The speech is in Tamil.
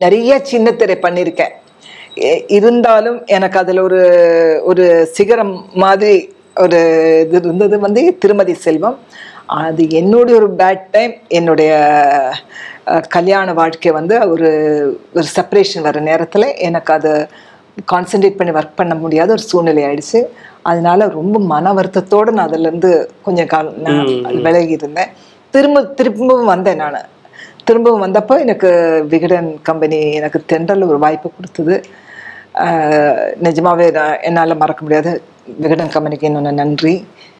நிறைய சின்ன திரை பண்ணியிருக்கேன் எ- இருந்தாலும் எனக்கு அதில் ஒரு ஒரு சிகரம் மாதிரி ஒரு இது இருந்தது வந்து திருமதி செல்வம் அது என்னுடைய ஒரு பேட் டைம் என்னுடைய அஹ், கல்யாண வாழ்க்கை வந்து ஒரு ஒரு செப்பரேஷன் வர நேரத்தில் எனக்கு அதை கான்சென்ட்ரேட் பண்ணி ஒர்க் பண்ண முடியாத ஒரு சூழ்நிலை ஆயிடுச்சு அதனால ரொம்ப மன வருத்தத்தோடு நான் அதுலேருந்து கொஞ்சம் காலம் நான் விலகி இருந்தேன் திரும்ப திரும்பவும் வந்தேன் நான் திரும்பவும் வந்தப்போ எனக்கு விகடன் கம்பெனி எனக்கு தென்றல் ஒரு வாய்ப்பு கொடுத்தது ஆஹ் நிஜமாவே நான் என்னால் மறக்க முடியாது விகடன் கம்பெனிக்கு இன்னொன்று நன்றி